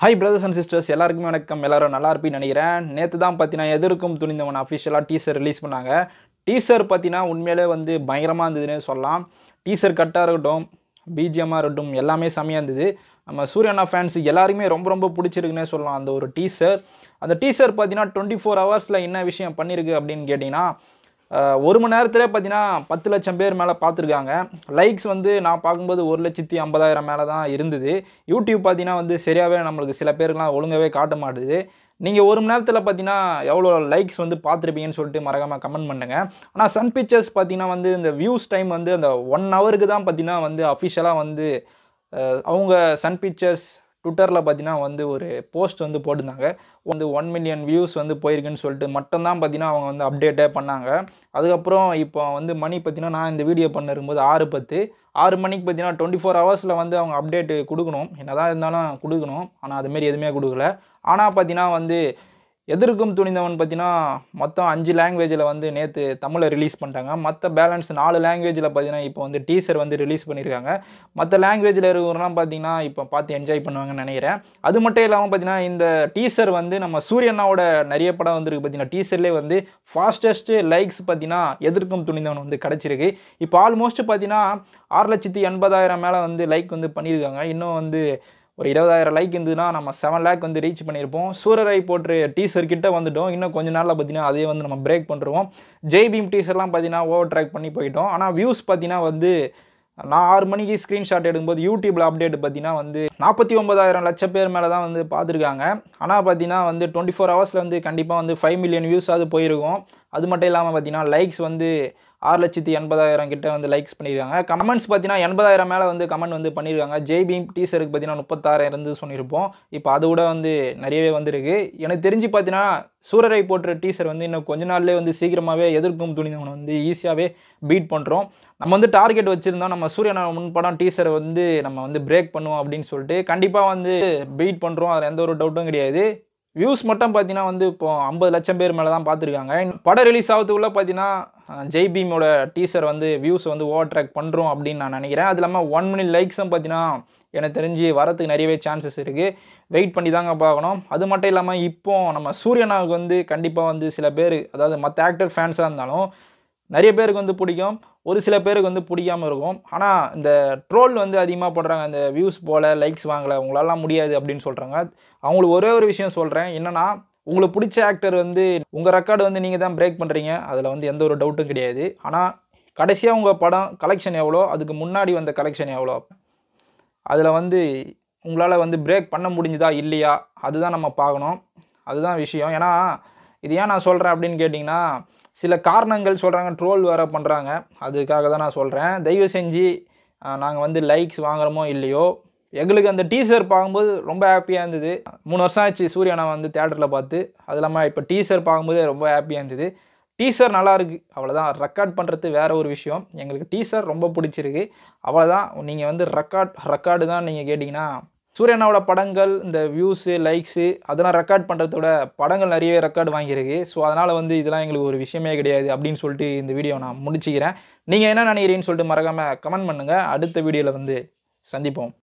hi brothers and sisters எல்லாருக்குமே வணக்கம் எல்லாரும் நல்லா இருப்பீங்கன்னு நினைக்கிறேன் நேற்று தான் பார்த்தீங்கன்னா எதிர்க்கும் துணிந்தவன் அஃபிஷியலாக டீசர் ரிலீஸ் பண்ணாங்க டீசர் பார்த்தீங்கன்னா உண்மையிலே வந்து பயங்கரமாக இருந்ததுன்னே சொல்லலாம் டீசர் கட்டாக இருக்கட்டும் பிஜிஎம்மாக இருக்கட்டும் எல்லாமே செம்மையாக இருந்தது நம்ம சூரியனா ஃபேன்ஸ் எல்லாருக்குமே ரொம்ப ரொம்ப பிடிச்சிருக்குன்னே சொல்லலாம் அந்த ஒரு டீசர் அந்த டீசர் பார்த்தீங்கன்னா டுவெண்ட்டி ஃபோர் ஹவர்ஸில் என்ன விஷயம் பண்ணியிருக்கு அப்படின்னு கேட்டிங்கன்னா அஹ், ஒரு மணி நேரத்தில் பார்த்தீங்கன்னா பத்து லட்சம் பேர் மேலே பார்த்துருக்காங்க லைக்ஸ் வந்து நான் பார்க்கும்போது ஒரு லட்சத்தி ஐம்பதாயிரம் மேலே தான் இருந்தது யூடியூப் பார்த்தீங்கன்னா வந்து சரியாகவே நம்மளுக்கு சில பேருக்குலாம் ஒழுங்காகவே காட்ட மாட்டுது நீங்கள் ஒரு மணி நேரத்தில் பார்த்தீங்கன்னா எவ்வளோ லைக்ஸ் வந்து பார்த்துருப்பீங்கன்னு சொல்லிட்டு மறக்காமல் கமெண்ட் பண்ணுங்க ஆனால் சன் பிக்சர்ஸ் பார்த்தீங்கன்னா வந்து இந்த வியூஸ் டைம் வந்து அந்த ஒன் ஹவருக்கு தான் பார்த்தீங்கன்னா வந்து அஃபிஷியலாக வந்து அஹ், அவங்க சன் பிக்சர்ஸ் ட்விட்டரில் பார்த்தீங்கன்னா வந்து ஒரு போஸ்ட் வந்து போட்டிருந்தாங்க வந்து ஒன் மில்லியன் வியூஸ் வந்து போயிருக்குன்னு சொல்லிட்டு மட்டும்தான் பார்த்தீங்கன்னா அவங்க வந்து அப்டேட்டே பண்ணாங்க அதுக்கப்புறம் இப்போ வந்து மணி பார்த்தீங்கன்னா நான் இந்த வீடியோ பண்ணிருக்கும்போது ஆறு பத்து ஆறு மணிக்கு பார்த்தீங்கன்னா டுவெண்ட்டி ஃபோர் ஹவர்ஸில் வந்து அவங்க அப்டேட்டு கொடுக்கணும் என்னதான் இருந்தாலும் கொடுக்கணும் ஆனால் அதுமாரி எதுவுமே கொடுக்கல ஆனால் பார்த்தீங்கன்னா வந்து எதிர்க்கும் துணிந்தவன் பார்த்தீங்கன்னா மொத்தம் அஞ்சு லாங்குவேஜில் வந்து நேற்று தமிழை ரிலீஸ் பண்ணிட்டாங்க மற்ற பேலன்ஸ் நாலு லாங்குவேஜில் பார்த்தீங்கன்னா இப்போ வந்து டீசர் வந்து ரிலீஸ் பண்ணியிருக்காங்க மற்ற லாங்குவேஜில் இருக்கிறவங்கலாம் பார்த்தீங்கன்னா இப்போ பார்த்து என்ஜாய் பண்ணுவாங்கன்னு நினைக்கிறேன் அது மட்டும் இல்லாமல் பார்த்தீங்கன்னா இந்த டீசர் வந்து நம்ம சூரியனாவோட நிறைய படம் வந்திருக்கு பார்த்தீங்கன்னா டீசர்லேயே வந்து ஃபாஸ்டஸ்ட்டு லைக்ஸ் பார்த்தீங்கன்னா எதிர்க்கும் துணிந்தவன் வந்து கிடச்சிருக்கு இப்போ ஆல்மோஸ்ட் பார்த்தீங்கன்னா ஆறு லட்சத்தி எண்பதாயிரம் மேலே வந்து லைக் வந்து பண்ணியிருக்காங்க இன்னும் வந்து ஒரு இருபதாயிரம் லைக் இருந்ததுன்னா நம்ம செவன் லேக் வந்து ரீச் பண்ணியிருப்போம் சூரரை போட்டு டீசர் கிட்ட வந்துட்டோம் இன்னும் கொஞ்ச நாளில் பார்த்தீங்கன்னா அதே வந்து நம்ம பிரேக் பண்ணுறோம் ஜெய் பீம் டீசர்லாம் பார்த்தீங்கன்னா ஓவர் ட்ராக் பண்ணி போயிட்டோம் ஆனால் வியூஸ் பார்த்தீங்கன்னா வந்து நான் ஆறு மணிக்கு ஸ்க்ரீன்ஷாட் எடுக்கும்போது யூடியூப்பில் அப்டேட் பார்த்தீங்கன்னா வந்து நாற்பத்தி ஒன்பதாயிரம் லட்சம் பேர் மேலே தான் வந்து பார்த்துருக்காங்க ஆனால் பார்த்தீங்கன்னா வந்து டுவெண்ட்டி ஃபோர் ஹவர்ஸில் வந்து கண்டிப்பாக வந்து ஃபைவ் மில்லியன் வியூஸ் அது போயிருக்கும் அது மட்டும் இல்லாமல் பார்த்தீங்கன்னா லைக்ஸ் வந்து ஆறு லட்சத்தி எண்பதாயிரம் கிட்ட வந்து லைக்ஸ் பண்ணியிருக்காங்க கமெண்ட்ஸ் பார்த்தீங்கன்னா எண்பதாயிரம் மேலே வந்து கமெண்ட் வந்து பண்ணியிருக்காங்க ஜெய் பீம் டீசருக்கு பார்த்தீங்கன்னா முப்பத்தாயிரம் இருந்து சொல்லியிருப்போம் இப்போ அது கூட வந்து நிறையவே வந்திருக்கு எனக்கு தெரிஞ்சு பார்த்தீங்கன்னா சூரரை போட்டுற டீசர் வந்து இன்னும் கொஞ்ச நாள்லேயே வந்து சீக்கிரமாகவே எதிர்க்கும் துணிந்தவனை வந்து ஈஸியாகவே பீட் பண்ணுறோம் நம்ம வந்து டார்கெட் வச்சுருந்தோம் நம்ம சூரியன முன்படம் டீசரை வந்து நம்ம வந்து பிரேக் பண்ணுவோம் அப்படின்னு சொல்லிட்டு கண்டிப்பாக வந்து பீட் பண்ணுறோம் அதில் எந்த ஒரு டவுட்டும் கிடையாது வியூஸ் மட்டும் பார்த்தீங்கன்னா வந்து இப்போ ஐம்பது லட்சம் பேர் மேலே தான் பார்த்துருக்காங்க படம் ரிலீஸ் ஆகிறதுக்குள்ளே பார்த்தீங்கன்னா அஹ், ஜெய் பீமோட டீசர் வந்து வியூஸ் வந்து ஓவர் ட்ராக் பண்ணுறோம் அப்படின்னு நான் நினைக்கிறேன் அது இல்லாமல் ஒன் மினிட் லைக்ஸும் பார்த்தீங்கன்னா எனக்கு தெரிஞ்சு வரத்துக்கு நிறையவே சான்சஸ் இருக்குது வெயிட் பண்ணி தாங்க பார்க்கணும் அது மட்டும் இல்லாமல் இப்போ நம்ம சூரியனாவுக்கு வந்து கண்டிப்பாக வந்து சில பேர் அதாவது மற்ற ஆக்டர் ஃபேன்ஸாக இருந்தாலும் நிறைய பேருக்கு வந்து பிடிக்கும் ஒரு சில பேருக்கு வந்து பிடிக்காம இருக்கும் ஆனால் இந்த ட்ரோல் வந்து அதிகமாக போடுறாங்க இந்த வியூஸ் போல லைக்ஸ் வாங்கலை உங்களாலாம் முடியாது அப்படின்னு சொல்கிறாங்க அவங்களுக்கு ஒரே ஒரு விஷயம் சொல்கிறேன் என்னன்னா உங்களுக்கு பிடிச்ச ஆக்டர் வந்து உங்கள் ரெக்கார்டு வந்து நீங்கள் தான் பிரேக் பண்ணுறீங்க அதில் வந்து எந்த ஒரு டவுட்டும் கிடையாது ஆனால் கடைசியாக உங்கள் படம் கலெக்ஷன் எவ்வளோ அதுக்கு முன்னாடி வந்த கலெக்ஷன் எவ்வளோ அதில் வந்து உங்களால் வந்து பிரேக் பண்ண முடிஞ்சுதா இல்லையா அதுதான் நம்ம பார்க்கணும் அதுதான் விஷயம் ஏன்னா இது ஏன் நான் சொல்கிறேன் அப்படின்னு கேட்டிங்கன்னா சில காரணங்கள் சொல்கிறாங்க ட்ரோல் வேறு பண்ணுறாங்க அதுக்காக தான் நான் சொல்கிறேன் தயவு செஞ்சு நாங்கள் வந்து லைக்ஸ் வாங்குறோமோ இல்லையோ எங்களுக்கு அந்த டீசர் பார்க்கும்போது ரொம்ப ஹாப்பியாக இருந்தது மூணு வருஷம் ஆச்சு சூர்யானா வந்து தேட்டரில் பார்த்து அது இல்லாமல் இப்போ டீசர் பார்க்கும்போது ரொம்ப ஹாப்பியாக இருந்தது டீசர் நல்லா இருக்கு அவ்வளோதான் ரெக்கார்ட் பண்ணுறது வேற ஒரு விஷயம் எங்களுக்கு டீசர் ரொம்ப பிடிச்சிருக்கு அவ்வளோதான் நீங்கள் வந்து ரெக்கார்ட் ரெக்கார்டு தான் நீங்கள் கேட்டிங்கன்னா சூரியனாவோட படங்கள் இந்த வியூஸு லைக்ஸு அதெல்லாம் ரெக்கார்ட் பண்ணுறத விட படங்கள் நிறையவே ரெக்கார்டு வாங்கியிருக்கு ஸோ அதனால் வந்து இதெல்லாம் எங்களுக்கு ஒரு விஷயமே கிடையாது அப்படின்னு சொல்லிட்டு இந்த வீடியோ நான் முடிச்சுக்கிறேன் நீங்கள் என்ன நினைக்கிறீங்கன்னு சொல்லிட்டு மறக்காமல் கமெண்ட் பண்ணுங்கள் அடுத்த வீடியோவில் வந்து சந்திப்போம்